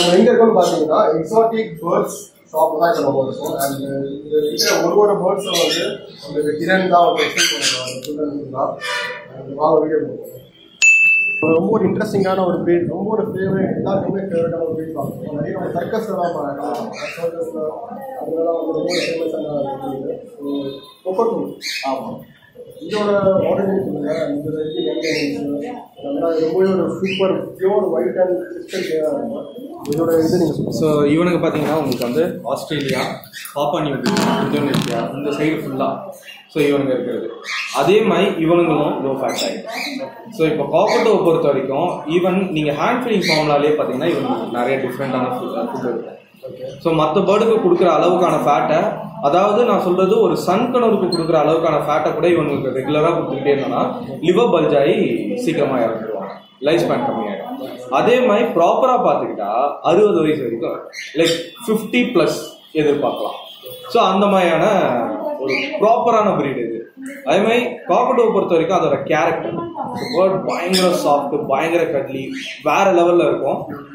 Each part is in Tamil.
நம்ம எங்க இருக்கோம்னு பாத்தீங்கன்னா எக்ஸாட்டிக் பேர்ட்ஸ் ஷாப் தான் இப்போ நம்ம இருக்கோம் அண்ட் இங்க இருக்கிற ஒரு ஒரு பேர்ட்ஸும் வந்து உங்களுக்கு கிரண் தான் வந்து எக்ஸ்பிளைன் பண்ணுறாங்க வாங்க வீடியோ போடுவோம் ரொம்ப ஒரு இன்ட்ரெஸ்டிங்கான ஒரு ப்ரீட் ரொம்ப ஒரு ஃபேவரட் எல்லாருக்குமே ஃபேவரட்டான ஒரு ப்ரீட் பார்க்கணும் நிறைய நம்ம சர்க்கஸ்லாம் சர்க்கஸில் அதெல்லாம் வந்து ரொம்ப ஃபேமஸான ப்ரீடு கொக்கட்டூர் ஆமாம் இதோட ஆர்டர் சொல்லுங்க இந்த வரைக்கும் எங்கே அதெல்லாம் ரொம்பவே ஒரு super pure white and crystal கிளியராக இருக்கும் இதோட இது நீங்கள் சொல்லுங்கள் ஸோ இவனுக்கு பார்த்தீங்கன்னா உங்களுக்கு வந்து ஆஸ்திரேலியா பாப்பா நியூ இந்தோனேஷியா இந்த சைடு ஃபுல்லாக ஸோ இவனுங்க இருக்கிறது அதே மாதிரி இவனுங்களும் லோ ஃபேட் ஆகிடும் ஸோ இப்போ காப்பர்டோவை பொறுத்த வரைக்கும் ஈவன் நீங்கள் ஹேண்ட் ஃபீலிங் ஃபார்ம்லாலே பார்த்தீங்கன்னா இவனுக்கு நிறைய டிஃப்ரெண்டான ஃபுட் இருக்கும் ஸோ மற்ற பேர்டுக்கு கொடுக்குற அளவுக்கான ஃபேட்டை அதாவது நான் சொல்றது ஒரு சன் கணவருக்கு கொடுக்குற அளவுக்கான ஃபேட்டை கூட இவங்களுக்கு ரெகுலராக கொடுத்துக்கிட்டே இருந்தோம்னா லிவர் பல்ஜ் ஆகி சீக்கிரமாக இறந்துருவாங்க லைஃப் ஸ்பேன் கம்மியாயிடும் அதே மாதிரி ப்ராப்பராக பார்த்துக்கிட்டா அறுபது வயசு வரைக்கும் லைக் ஃபிஃப்டி ப்ளஸ் எதிர்பார்க்கலாம் ஸோ அந்த மாதிரியான ஒரு ப்ராப்பரான breed இது அதே மாதிரி காக்கட்டோவை பொறுத்த வரைக்கும் அதோட கேரக்டர் வேர்ட் பயங்கர சாஃப்ட் பயங்கர கட்லி வேற லெவல்ல இருக்கும்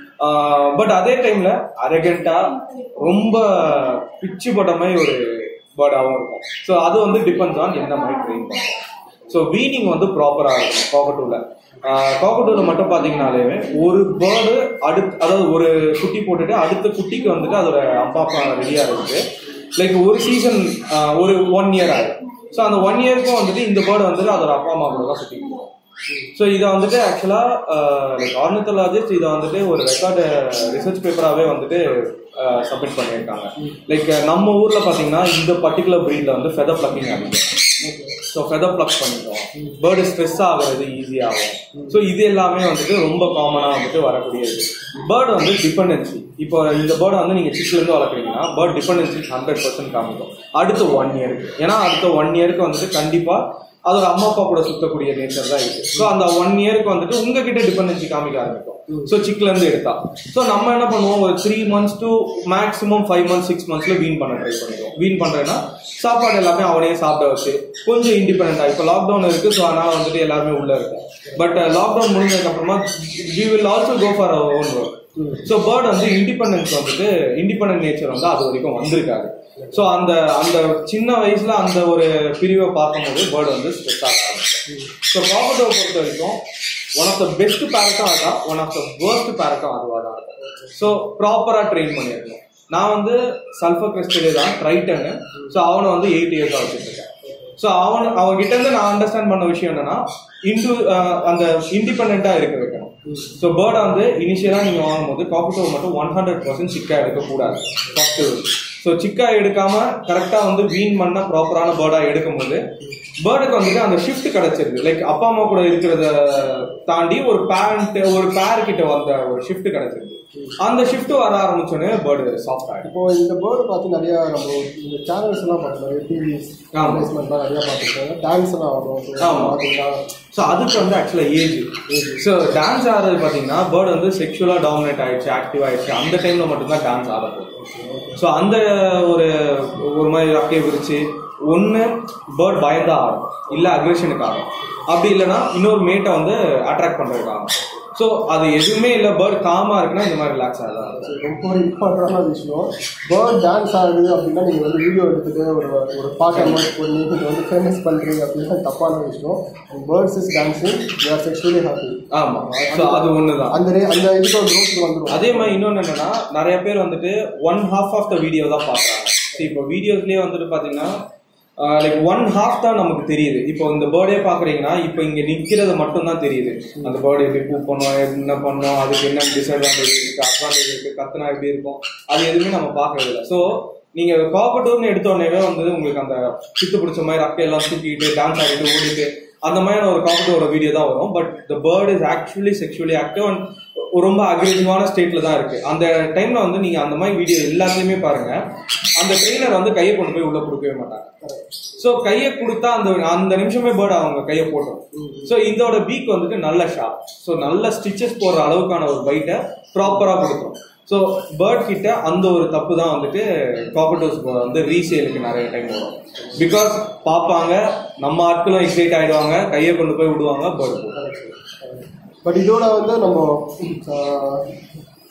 பட் அதே டைம்ல அரகண்டா ரொம்ப பிச்சு போட்ட மாதிரி ஒரு பேர்டாகவும் இருக்கும் ஸோ அது வந்து டிபெண்ட்ஸ் ஆன் எந்த மாதிரி ட்ரெயின் பண்ணுறோம் ஸோ வீனிங் வந்து ப்ராப்பராக இருக்கும் காக்கட்டூவில் காக்கட்டூவில் மட்டும் பார்த்தீங்கனாலே ஒரு பேர்டு அடுத்து அதாவது ஒரு குட்டி போட்டுட்டு அடுத்த குட்டிக்கு வந்துட்டு அதோட அப்பா அப்பா ரெடியாக இருக்குது லைக் ஒரு சீசன் ஒரு ஒன் இயர் ஆகும் ஸோ அந்த ஒன் இயருக்கும் வந்துட்டு இந்த பேர்டு வந்துட்டு அதோட அப்பா அம்மா கூட தான் சுற்றிட்டு போகும் ஸோ இதை வந்துட்டு ஆக்சுவலாக லைக் ஆர்னித்தலாஜிஸ்ட் இதை வந்துட்டு ஒரு ரெக்கார்டு ரிசர்ச் பேப்பராகவே வந்துட்டு சப்மிட் பண்ணியிருக்காங்க லைக் நம்ம ஊரில் பார்த்தீங்கன்னா இந்த பர்டிகுலர் ப்ரீடில் வந்து ஃபெதர் பிளக்கிங் அதிகம் ஸோ ஃபெதர் பிளக் பண்ணிட்டோம் பேர்டு ஸ்ட்ரெஸ் ஆகுறது ஈஸியாகும் ஸோ இது எல்லாமே வந்துட்டு ரொம்ப காமனாக வந்துட்டு வரக்கூடியது பேர்டு வந்து டிபெண்டன்சி இப்போ இந்த பேர்டை வந்து நீங்கள் சிக்ஸ்லேருந்து வளர்க்குறீங்கன்னா பேர்ட் டிபெண்டன்சி ஹண்ட்ரட் பர்சன்ட் காமிக்கும் அடுத்த ஒன் இயருக்கு ஏன்னா அடுத்த ஒன் இயருக்கு வந்துட்டு கண்டிப்பாக அதோட அம்மா அப்பா கூட சுத்தக்கூடிய நேச்சர் தான் இருக்கு ஸோ அந்த ஒன் இயருக்கு வந்துட்டு உங்ககிட்ட டிபெண்டன்சி காமிக்க ஆரம்பிக்கும் ஸோ சிக்ல இருந்து எடுத்தா ஸோ நம்ம என்ன பண்ணுவோம் ஒரு three months to maximum five months six மந்த்ஸ்ல வீன் பண்ண ட்ரை பண்ணிடுவோம் வீன் பண்றேன்னா சாப்பாடு எல்லாமே அவனே சாப்பிட வச்சு கொஞ்சம் இண்டிபெண்டா இப்போ லாக்டவுன் இருக்கு ஸோ அதனால வந்துட்டு எல்லாருமே உள்ள இருக்கும் பட் லாக்டவுன் முடிஞ்சதுக்கு அப்புறமா we will also go for our own work so bird வந்து இண்டிபெண்டன்ஸ் வந்துட்டு இண்டிபெண்டன்ட் நேச்சர் வந்து அது வரைக்கும் வந்திருக்காரு ஸோ அந்த அந்த சின்ன வயசுல அந்த ஒரு பிரிவை பார்க்கும்போது பேர்டு வந்து ஸ்ட்ரெஸ் ஆக ஆரம்பிக்கும் ஸோ காக்கட்டோவை பொறுத்த வரைக்கும் ஒன் ஆஃப் த பெஸ்ட் பேரட்டும் அதான் ஒன் ஆஃப் த worst பேரட்டும் அதுவாக தான் இருக்கும் ஸோ ப்ராப்பராக ட்ரெயின் பண்ணியிருக்கணும் நான் வந்து சல்ஃபர் கிறிஸ்டலே தான் ட்ரைட்டனு ஸோ அவனை வந்து எயிட் இயர்ஸாக வச்சுட்டு இருக்கேன் ஸோ அவன் அவன்கிட்ட இருந்து நான் அண்டர்ஸ்டாண்ட் பண்ண விஷயம் என்னன்னா இண்டு அந்த இண்டிபெண்டா இருக்க வைக்கணும் ஸோ பேர்டை வந்து இனிஷியலா நீங்க வாங்கும்போது காஃபிட்டோ மட்டும் ஒன் ஹண்ட்ரட் பர்சன்ட் சிக்கா எடுக்கக்கூடாது ஃபர்ஸ்ட் ஸோ சிக்கா எடுக்காம கரெக்டா வந்து வீன் பண்ண ப்ராப்பரான பேர்டா எடுக்கும்போது பேர்டுக்கு வந்துட்டு அந்த ஷிஃப்ட் கிடைச்சிருது லைக் அப்பா அம்மா கூட இருக்கிறத தாண்டி ஒரு பேரண்ட் ஒரு பேர் கிட்ட வந்த ஒரு ஷிஃப்ட் கிடைச்சிருது அந்த ஷிஃப்ட் வர ஆரம்பிச்சோடனே பேர்டு சாஃப்ட் ஆகிடும் இப்போ இந்த பேர்டு பார்த்து நிறைய நம்ம இந்த சேனல்ஸ் எல்லாம் பார்த்தோம் நிறைய டிவிஸ் ஆமா. அட்வர்டைஸ்மெண்ட்லாம் நிறைய பார்த்துருக்காங்க டான்ஸ் எல்லாம் வரும் So, ஆமா. பார்த்தீங்கன்னா ஸோ அதுக்கு வந்து ஆக்சுவலாக ஏஜ் ஸோ டான்ஸ் ஆடுறது பார்த்தீங்கன்னா பேர்டு வந்து செக்ஷுவலாக டாமினேட் ஆயிடுச்சு ஆக்டிவ் ஆயிடுச்சு அந்த டைமில் மட்டும்தான் டான்ஸ் ஆட போகுது ஸோ அந்த ஒரு ஒரு மாதிரி அப்படியே விரிச்சு ஒன்று பேர்ட் பயந்தா ஆடும் இல்லை அக்ரெஷனுக்கு ஆடும் அப்படி இல்லைன்னா இன்னொரு மேட்டை வந்து அட்ராக்ட் பண்ணுறதுக்கு ஆடும் ஸோ அது எதுவுமே இல்லை பேர்ட் காமாக இருக்குன்னா இந்த மாதிரி ரிலாக்ஸ் ஆகலாம் ரொம்ப ஒரு இம்பார்ட்டண்டான விஷயம் பேர்ட் டான்ஸ் ஆடுது அப்படின்னா நீங்க வந்து வீடியோ எடுத்துட்டு ஒரு ஒரு பாட்டை நோட் பண்ணி நீங்க வந்து ஃபேமஸ் பண்றீங்க அப்படின்னா தப்பான விஷயம் birds is dancing they are sexually happy ஆமாம் ஸோ அது ஒன்று தான் அந்த ரே- அந்த இதுக்கு ஒரு growth வந்துடும் அதே மாதிரி இன்னொன்று என்னன்னா நிறைய பேர் வந்துட்டு one half of the video தான் பார்க்குறாங்க சரி இப்போ வீடியோஸ்லேயே வந்துட்டு பார்த்தீங்கன்னா லைக் ஒன் ஹாஃப் தான் நமக்கு தெரியுது இப்போ இந்த பேர்டே பார்க்குறீங்கன்னா இப்போ இங்கே நிற்கிறது மட்டும் தான் தெரியுது அந்த பேர்டு எப்படி பூ பண்ணோம் என்ன பண்ணோம் அதுக்கு என்ன டிஸ்அட்வான்டேஜ் இருக்கு அட்வான்டேஜ் இருக்கு கத்துனா எப்படி இருக்கும் அது எதுவுமே நம்ம பார்க்கறது இல்லை ஸோ நீங்க காப்பட்டூர்னு எடுத்த உடனே வந்து உங்களுக்கு அந்த சித்து பிடிச்ச மாதிரி அக்கையெல்லாம் தூக்கிட்டு டான்ஸ் ஆடிட்டு ஓடிட்டு அந்த மாதிரியான ஒரு காப்பட்டோட வீடியோ தான் வரும் but the bird is actually sexually active and ரொம்ப அக்ரெசிவான ஸ்டேட்ல தான் இருக்கு அந்த டைம்ல வந்து நீங்க அந்த மாதிரி வீடியோ எல்லாத்தையுமே பாருங்க அந்த ட்ரெயினர் வந்து கையை கொண்டு போய் உள்ள கொடுக்கவே மாட்டாங்க ஸோ கையை கொடுத்தா அந்த அந்த நிமிஷமே பேர்ட் அவங்க கையை போட்டோம் ஸோ இதோட பீக் வந்துட்டு நல்ல ஷார்ப் ஸோ நல்ல ஸ்டிச்சஸ் போடுற அளவுக்கான ஒரு பைட்டை ப்ராப்பராக கொடுக்கும் ஸோ பேர்ட் கிட்ட அந்த ஒரு தப்பு தான் வந்துட்டு காப்பர்டோஸ் வந்து ரீசேலுக்கு நிறைய டைம் வரும் பிகாஸ் பார்ப்பாங்க நம்ம ஆட்களும் எக்ஸைட் ஆயிடுவாங்க கையை கொண்டு போய் விடுவாங்க பேர்ட் போடும் பட் இதோட வந்து நம்ம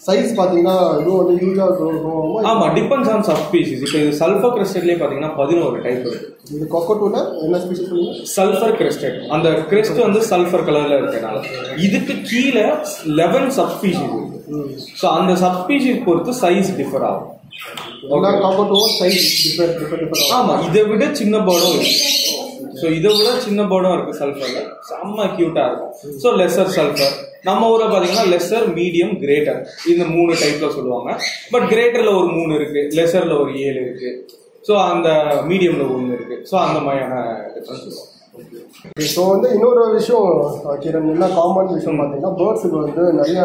சைஸ் பார்த்தீங்கன்னா இதுவும் வந்து யூஸாக இருக்கும் ஆமா டிபெண்ட்ஸ் ஆன் சப் ஸ்பீசிஸ் இப்போ இது சல்ஃபர் கிறிஸ்டட்லேயே பார்த்தீங்கன்னா பதினோரு டைப் இருக்கு இது கொக்கோட்டூல என்ன ஸ்பீஷஸ் சொல்லுங்க சல்ஃபர் கிறிஸ்டட் அந்த கிறிஸ்ட் வந்து சல்ஃபர் கலர்ல இருக்கனால இதுக்கு கீழே லெவன் சப்ஸ்பீஷிஸ் இருக்கு ஸோ அந்த சப்ஸ்பீஷிஸ் பொறுத்து சைஸ் டிஃபர் ஆகும் எல்லா கொக்கோட்டூவும் சைஸ் டிஃப்ரெண்ட் டிஃப்ரெண்ட் டிஃப்ரெண்ட் ஆமா இதை விட சின்ன பேர்டும் இருக்கு ஸோ இதை விட சின்ன பேர்டும் இருக்கு சல்ஃபர்ல செம்ம கியூட்டா இருக்கும் ஸோ லெசர் சல்ஃபர் நம்ம ஊரை பார்த்தீங்கன்னா லெசர் மீடியம் கிரேட்டர் இந்த மூணு டைப்ல சொல்லுவாங்க பட் கிரேட்டர்ல ஒரு மூணு இருக்கு லெசர்ல ஒரு ஏழு இருக்கு ஸோ அந்த மீடியம்ல ஒன்று இருக்கு ஸோ அந்த மாதிரியான டிஃப்ரென்ஸ் ஸோ வந்து இன்னொரு விஷயம் அஹ், கிரண் என்ன காமன் விஷயம் பார்த்தீங்கன்னா பேர்ட்ஸுக்கு வந்து நிறைய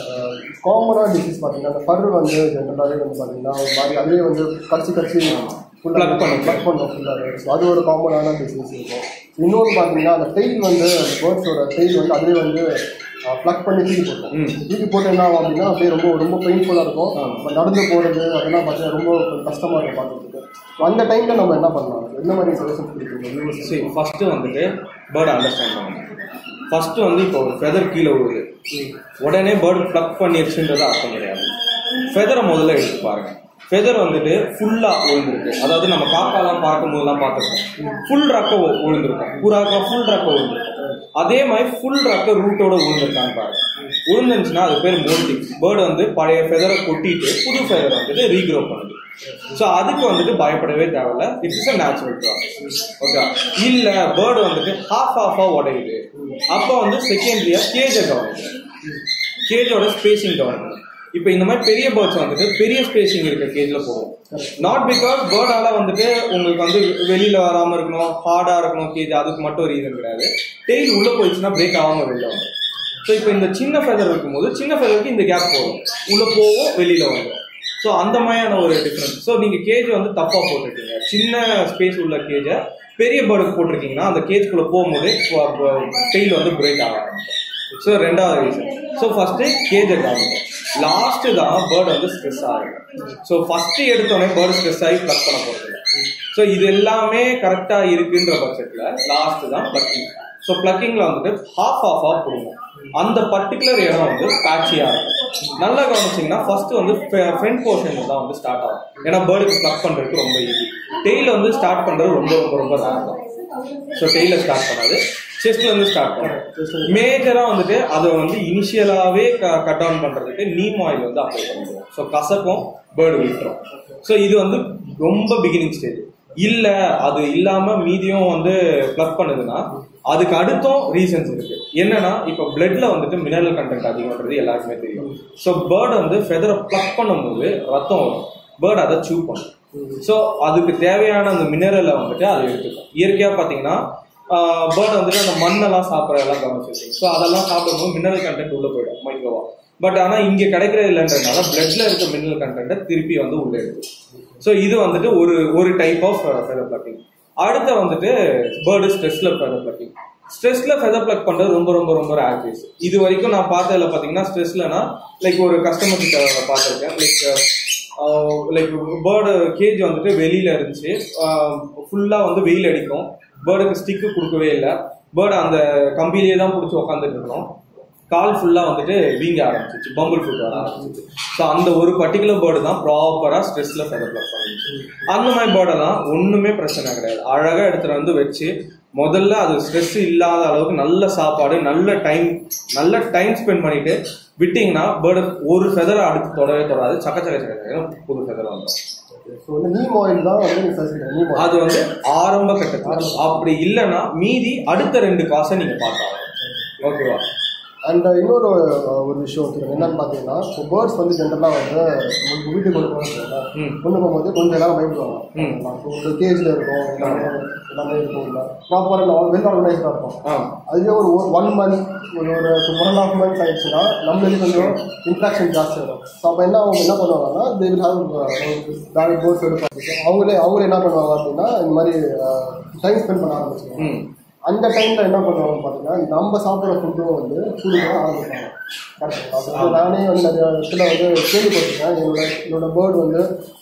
காமனாக டிசீஸ் பார்த்தீங்கன்னா அந்த ஃபர் வந்து ஜென்ரலாகவே வந்து பார்த்தீங்கன்னா ஒரு மாதிரி அதுலேயே வந்து கடிச்சு கடிச்சு Pluck பண்ணும். ப்ளக் பண்ணும் ஃபுல்லாகவே ஸோ அது ஒரு காமனான டிசீஸ் இருக்கும் இன்னொன்று பார்த்தீங்கன்னா அந்த டெயில் வந்து அந்த பேர்ட்ஸோட டெயில் வந்து அதுலேயே வந்து ப்ளக் பண்ணி தூக்கி போட்டோம் ம். தூக்கி போட்டு என்ன ஆகும் அப்படின்னா அப்படியே ரொம்ப ரொம்ப பெயின்ஃபுல்லாக இருக்கும் ஆமா. நம்ம நடந்து போகிறது அதெல்லாம் பார்த்தீங்கன்னா ரொம்ப கஷ்டமாக இருக்கும் பார்க்கறதுக்கு So, அந்த டைமில் நம்ம என்ன பண்ணலாம் என்ன மாதிரி சஜஷன் கொடுக்குறீங்க சரி ஃபர்ஸ்ட் வந்துட்டு பேர்ட் அண்டர்ஸ்டாண்ட் பண்ணணும் ஃபர்ஸ்ட் வந்து இப்போ ஒரு ஃபெதர் கீழே விழுது உடனே பேர்டு ப்ளக் பண்ணிருச்சுன்றது அர்த்தம் கிடையாது ஃபெதரை முதல்ல எடுத்து பாருங்க ஃபெதர் வந்துட்டு ஃபுல்லா விழுந்திருக்கு அதாவது நம்ம காக்காலாம் பார்க்கும் போதெல்லாம் பார்த்துருக்கோம் ஃபுல் ரக்க வி- விழுந்திருக்கும் புறாக்கா ஃபுல் ரக்க விழுந்திருக்கும் அதே மாதிரி ஃபுல் ரக்க ரூட்டோட விழுந்திருக்கான்னு பாருங்க விழுந்துருந்துச்சுன்னா அது பேர் மோல்டிங் பேர்டு வந்து பழைய ஃபெதரை கொட்டிட்டு புது ஃபெதர் வந்துட்டு ரீக்ரோ பண்ணுது ஸோ அதுக்கு வந்துட்டு பயப்படவே தேவையில்ல it's is a natural process okay இல்ல பேர்டு வந்துட்டு ஹாஃப் ஹாஃபா உடையுது அப்போ வந்து செகண்ட் இயர் கேஜை கவனிக்கணும் கேஜோட ஸ்பேசிங் கவனிக்கணும் இப்போ இந்த மாதிரி பெரிய பேர்ட்ஸ் வந்துட்டு பெரிய ஸ்பேசிங் இருக்க கேஜ்ல போகும் நாட் பிகாஸ் பேர்டால வந்துட்டு உங்களுக்கு வந்து வெளியில வராம இருக்கணும் ஹார்டா இருக்கணும் கேஜ் அதுக்கு மட்டும் ரீசன் கிடையாது டெய்ல் உள்ள போயிடுச்சுன்னா பிரேக் ஆகாம வெளியில வந்துடும் ஸோ இப்போ இந்த சின்ன ஃபெதர் இருக்கும்போது சின்ன ஃபெதருக்கு இந்த கேப் போகும் உள்ள போகும் வெளியில வந்துடும் ஸோ அந்த மாதிரியான ஒரு டிஃப்ரென்ஸ் ஸோ நீங்க கேஜ் வந்து தப்பா போட்டிருக்கீங்க சின்ன ஸ்பேஸ் உள்ள கேஜை பெரிய பேர்டுக்கு போட்டிருக்கீங்கன்னா அந்த கேஜ்குள்ள போகும்போது டெய்ல் வந்து பிரேக் ஆக ஆரம்பிக்கும் ஸோ ரெண்டாவது ரீசன் ஸோ ஃபர்ஸ்ட் கேஜை காமிங்க லாஸ்ட் தான் பேர்டு வந்து ஸ்ட்ரெஸ் ஆகும் ஸோ ஃபர்ஸ்ட் எடுத்தோடனே பேர்டு ஸ்ட்ரெஸ் ஆகி ப்ளக் பண்ண போகிறது ஸோ இது எல்லாமே கரெக்டாக இருக்குன்ற பட்சத்தில் லாஸ்ட் தான் ப்ளக்கிங் ஸோ ப்ளக்கிங்கில் வந்துட்டு ஹாஃப் ஆஃப் ஆஃப் போடுவோம் அந்த பர்டிகுலர் இடம் வந்து பேட்சியாக இருக்கும் நல்லா கவனிச்சிங்கன்னா ஃபர்ஸ்ட் வந்து ஃப்ரண்ட் போர்ஷன் தான் வந்து ஸ்டார்ட் ஆகும் ஏன்னா பேர்டுக்கு ப்ளக் பண்ணுறதுக்கு ரொம்ப ஈஸி டெய்ல வந்து ஸ்டார்ட் பண்ணுறது ரொம்ப ரொம்ப ரொம்ப ரேர் தான் ஸோ டெய்ல ஸ்டார்ட் பண்ணாது செஸ்ட்ல இருந்து ஸ்டார்ட் பண்ணும் மேஜரா வந்துட்டு அதை வந்து இனிஷியலாவே கட் டவுன் பண்றதுக்கு நீம் ஆயில் வந்து அப்ளை பண்ணிடுவோம் ஸோ கசக்கும் பேர்டு விட்டுரும் ஸோ இது வந்து ரொம்ப பிகினிங் ஸ்டேஜ் இல்ல அது இல்லாம மீதியும் வந்து ப்ளக் பண்ணுதுன்னா அதுக்கு அடுத்தும் ரீசன்ஸ் இருக்கு என்னன்னா இப்போ பிளட்ல வந்துட்டு மினரல் கண்டென்ட் அதிகம்ன்றது எல்லாருக்குமே தெரியும் ஸோ பேர்டு வந்து ஃபெதரை ப்ளக் பண்ணும்போது ரத்தம் வரும் பேர்டு அதை சூ பண்ணும் ஸோ அதுக்கு தேவையான அந்த மினரலை வந்துட்டு அதை எடுத்துக்கும் இயற்கையாக பார்த்தீங்கன்னா பேர்டு வந்துட்டு அந்த மண்ணெல்லாம் சாப்பிட்றதெல்லாம் கவனிச்சிருக்கீங்க ஸோ அதெல்லாம் சாப்பிடும்போது மினரல் கண்டென்ட் உள்ள போயிடும் மைக்ரோவா பட் ஆனால் இங்கே கிடைக்கிறது இல்லைன்றதுனால பிளட்ல இருக்க மினரல் கண்டென்ட்டை திருப்பி வந்து உள்ள எடுக்கும் ஸோ இது வந்துட்டு ஒரு ஒரு டைப் ஆஃப் ஃபெதர் பிளக்கிங் அடுத்த வந்துட்டு பேர்டு ஸ்ட்ரெஸ்ல ஃபெதர் பிளக்கிங் ஸ்ட்ரெஸ்ல ஃபெதர் பிளக் பண்றது ரொம்ப ரொம்ப ரொம்ப ரேர் கேஸ் இது வரைக்கும் நான் பார்த்ததுல பாத்தீங்கன்னா ஸ்ட்ரெஸ்லனா லைக் ஒரு கஸ்டமர் கிட்ட பார்த்துருக்கேன் லைக் லைக் பேர்டு கேஜ் வந்துட்டு வெளியில இருந்துச்சு ஃபுல்லா வந்து வெயில் அடிக்கும் பேர்டுக்கு ஸ்டிக்கு கொடுக்கவே இல்லை பேர்டு அந்த கம்பியிலே தான் பிடிச்சி உட்காந்துட்டு இருக்கணும் கால் ஃபுல்லாக வந்துட்டு வீங்க ஆரம்பிச்சிச்சு பம்பிள் ஃபுட் வர ஆரம்பிச்சிச்சு ஸோ அந்த ஒரு பர்டிகுலர் பேர்டு தான் ப்ராப்பராக ஸ்ட்ரெஸ்ல ஃபெதர் பிளக் பண்ணிச்சு அந்த மாதிரி பேர்டெல்லாம் ஒன்றுமே பிரச்சனை கிடையாது அழகாக எடுத்துகிட்டு வந்து வச்சு முதல்ல அது ஸ்ட்ரெஸ் இல்லாத அளவுக்கு நல்ல சாப்பாடு நல்ல டைம் நல்ல டைம் ஸ்பெண்ட் பண்ணிட்டு விட்டீங்கன்னா பேர்டு ஒரு ஃபெதரை அடுத்து தொடவே தொடாது சக்க சக்க சக்க சக்க புது ஃபெதர் வந்துடும் ஸோ வந்து நீம் ஆயில் தான் வந்து நீங்க சஜஸ்ட் நீம் ஆயில் அது வந்து ஆரம்ப கட்டத்தில் அப்படி இல்லைன்னா மீதி அடுத்த ரெண்டு காசை நீங்க பார்த்தாங்க ஓகேவா அண்ட் இன்னொரு அஹ், ஒரு விஷயம் இருக்கு என்னன்னு பார்த்தீங்கன்னா இப்போ பேர்ட்ஸ் வந்து ஜென்ரலாக வந்து உங்களுக்கு வீட்டுக்கு கொண்டு போகிறாங்க ம். கொண்டு போகும்போது கொஞ்சம் எல்லாரும் ம். பயப்படுவாங்க இப்போ ஒரு கேஜில் இருக்கும் எல்லாமே எல்லாமே இருக்கும் இல்லை ப்ராப்பராக வெல் ஆர்கனைஸ்டாக இருக்கும் ஆ அதுவே ஒரு ஒன் மந்த் ஒரு ஒரு ஒன் அண்ட் ஆஃப் மந்த்ஸ் ஆயிடுச்சுன்னா நம்மளுக்கு கொஞ்சம் இன்ட்ராக்ஷன் ஜாஸ்தி வரும் ஸோ அப்போ என்ன அவங்க என்ன பண்ணுவாங்கன்னா தே வில் ஹாவ் வேலை போர்ட்ஸ் எடுப்பாங்க அவங்களே அவங்களே என்ன பண்ணுவாங்க அப்படின்னா இந்த மாதிரி டைம் ஸ்பெண்ட் பண்ண ஆரம்பிச்சிருவாங்க ம் அந்த டைம்ல என்ன பண்ணுவாங்க பார்த்தீங்கன்னா நம்ம சாப்பிட்ற ஃபுட்டும் வந்து கொடுக்க ஆரம்பிப்பாங்க கரெக்ட் அது வந்து நானே வந்து நிறைய இடத்துல வந்து கேள்விப்பட்டிருக்கேன் என்னோட என்னோட பேர்டு வந்து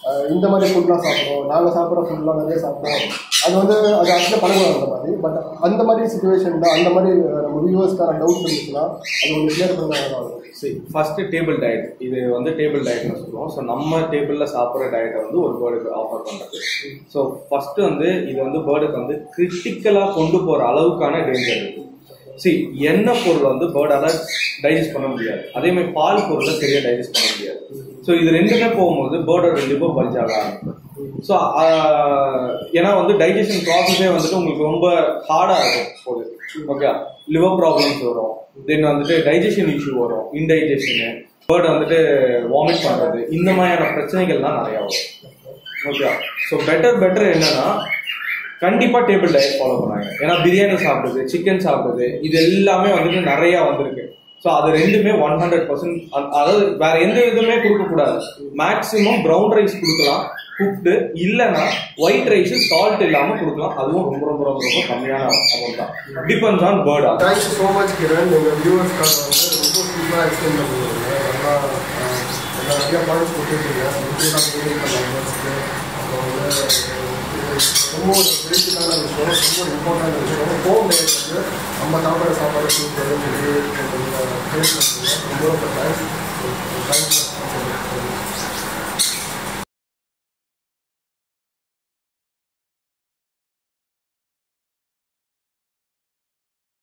அஹ் இந்த மாதிரி ஃபுட்லாம் சாப்பிடுவோம் நாங்கள் சாப்பிட்ற ஃபுட்லாம் நிறைய சாப்பிடுவோம் அது வந்து அது ஆக்சுவலாக பழகுவோம் அந்த மாதிரி பட் அந்த மாதிரி சுச்சுவேஷன் தான் அந்த மாதிரி அஹ், நம்ம வியூவர்ஸ்க்கான டவுட் இருந்துச்சுன்னா அது உங்களுக்கு கிளியர் பண்ண சரி ஃபர்ஸ்ட் டேபிள் டயட் இது வந்து டேபிள் டயட்னு சொல்லுவோம் ஸோ நம்ம டேபிளில் சாப்பிட்ற டயட்டை வந்து ஒரு பேர்டுக்கு ஆஃபர் பண்ணுறது ஸோ ஃபர்ஸ்ட் வந்து இது வந்து பேர்டுக்கு வந்து கிரிட்டிக்கலாக கொண்டு போகிற அளவுக்கான டேஞ்சர் இருக்கு சரி எண்ணெய் பொருள் வந்து பேர்டால டைஜஸ்ட் பண்ண முடியாது அதே மாதிரி பால் பொருளை சரியாக டைஜஸ்ட் பண்ண முடியாது ஸோ இது ரெண்டுமே போகும்போது பேர்டோட லிவர் பல்ஜாக ஆரம்பிக்கும் ஸோ ஏன்னா வந்து டைஜஷன் ப்ராசஸே வந்துட்டு உங்களுக்கு ரொம்ப ஹார்டாக இருக்கும் போகுது ஓகே லிவர் ப்ராப்ளம்ஸ் வரும் தென் வந்துட்டு டைஜஷன் இஷ்யூ வரும் இன்டைஜஷனு பேர்டு வந்துட்டு வாமிட் பண்ணுறது இந்த மாதிரியான பிரச்சனைகள்லாம் நிறையா வரும் ஓகே ஸோ பெட்டர் பெட்டர் என்னன்னா கண்டிப்பா டேபிள் டயட் ஃபாலோ பண்ணாங்க ஏன்னா பிரியாணி சாப்பிடுது சிக்கன் சாப்பிடுது இது எல்லாமே வந்துட்டு நிறைய வந்திருக்கு ஸோ அது ரெண்டுமே ஒன் ஹண்ட்ரட் பர்சன்ட் அதாவது வேற எந்த இதுவுமே கொடுக்கக்கூடாது மேக்ஸிமம் ப்ரௌன் ரைஸ் கொடுக்கலாம் குக்டு இல்லைன்னா ஒயிட் ரைஸ் சால்ட் இல்லாம கொடுக்கலாம் அதுவும் ரொம்ப ரொம்ப ரொம்ப ரொம்ப கம்மியான அமௌண்ட் தான் டிபெண்ட்ஸ் ஆன் பேர்டா தேங்க்யூ ஸோ மச் கிரண் உங்கள் வியூவர்ஸ்க்காக வந்து ரொம்ப சூப்பராக எக்ஸ்பிளைன் பண்ணிருக்கீங்க நல்லா அஹ், எல்லா நிறைய பாயிண்ட்ஸ் கொடுத்துருக்கீங்க இன்க்ளூடாக மீனிங் பண்ண வியூவர்ஸ்க்கு அப்புறம் வந்து இது ரொம்ப ஒரு பெனிஃபிட்டான விஷயம் ரொம்ப ஒரு இம்பார்ட்டன்ட் விஷயம் ஹோம் மேட் வந்து நம்ம சாப்பிட்ற சாப்பாடு சூப்பர் சொல்லி பேர் பண்ணுறீங்க ரொம்ப ரொம்ப தேங்க்ஸ் தேங்க்ஸ்